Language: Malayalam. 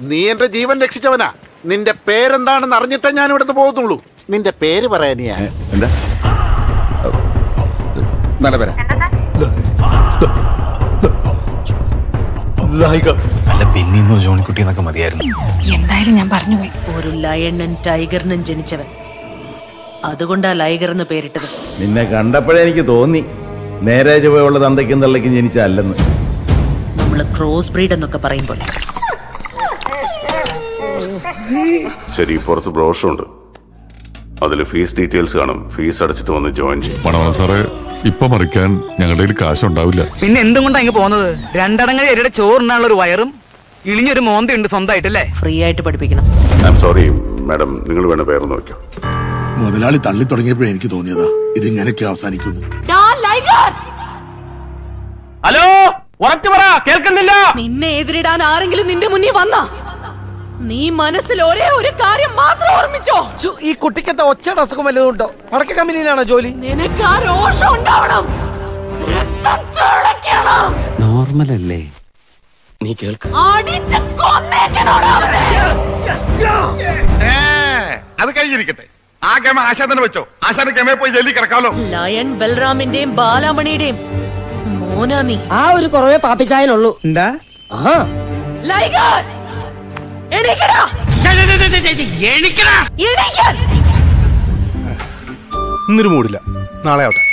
നീ എന്റെ ജീവൻ രക്ഷിച്ചവനാ നിന്റെ പേരെന്താണെന്ന് അറിഞ്ഞിട്ടേ ഞാൻ ഇവിടുന്ന് പോകത്തുള്ളൂ നിന്റെ പേര് പറയാനിയാ എന്താ നല്ല പേരാ അല്ല പിന്നീന്നോ ജോണിക്കുട്ടി എന്നൊക്കെ മതിയായിരുന്നു എന്തായാലും ഞാൻ പറഞ്ഞുപോയി ഒരു ലയണ്ണും ടൈഗറിനും ജനിച്ചവൻ അതുകൊണ്ടാ ലൈഗർ എന്ന് പേരിട്ടത് നിന്നെ കണ്ടപ്പോഴേ എനിക്ക് തോന്നി നേരെ ചുവയുള്ള തന്തയ്ക്കും തള്ളയ്ക്കും ജനിച്ചല്ലെന്ന് നമ്മള് ക്രോസ് ബ്രീഡ് എന്നൊക്കെ പറയും പോലെ ശരി പുറത്ത് ബ്രോഷുണ്ട് അതിൽ ഫീസ് ഡീറ്റെയിൽസ് കാണും ഫീസ് അടച്ചിട്ട് വന്ന് ജോയിൻ ചെയ്യും പണവന സാറേ ഇപ്പൊ മറിക്കാൻ ഞങ്ങളുടെ കയ്യിൽ കാശുണ്ടാവില്ല പിന്നെ എന്തും കൊണ്ടാ ഇങ്ങ് പോകുന്നത് രണ്ടടങ്ങ് എരിയുടെ ചോറിനുള്ള ഒരു വയറും ഇളിഞ്ഞൊരു മോന്തയുണ്ട് സ്വന്തമായിട്ടല്ലേ ഫ്രീ ആയിട്ട് പഠിപ്പിക്കണം ഐ എം സോറി മാഡം നിങ്ങൾ വേണ്ട പേര് നോക്കിയോ മുതലാളി തള്ളി തുടങ്ങിയപ്പോഴേ എനിക്ക് തോന്നിയതാ ഇതിങ്ങനെയൊക്കെ അവസാനിക്കുന്നു ഹലോ ഉറച്ചു പറ കേൾക്കുന്നില്ല നിന്നെ എതിരിടാൻ ആരെങ്കിലും നിന്റെ മുന്നിൽ വന്ന നീ മനസ്സിൽ ഒരേ ഒരു കാര്യം മാത്രം ഓർമ്മിച്ചോ ഈ കുട്ടിക്കത്തെ ഒച്ചയുടെ അസുഖം വല്ലതുണ്ടോ വടക്കേ കമ്പനിയിലാണോ ജോലി നിനക്ക് ആ രോഷം ഉണ്ടാവണം രക്തം തിളയ്ക്കണം. നോർമൽ അല്ലേ നീ കേൾക്ക അടിച്ച് കൊന്നേക്കണോടാ അവനെ. അത് കഴിഞ്ഞിരിക്കട്ടെ ആ ഗമ ആശാദന വെച്ചോ ആശാന ഗമയെ പോയി ജയിലിൽ കിടക്കാമല്ലോ ലയൺ ബൽറാമിന്റെയും ബാലാമണിയുടെയും മോനാ നീ ആ ഒരു കുറവേ പാപ്പിച്ചായനുള്ളൂ എന്താ ലൈഗർ എണീക്കടാ എണീക്കാൻ ഇന്നൊരു മൂടില്ല നാളെ ആവട്ടെ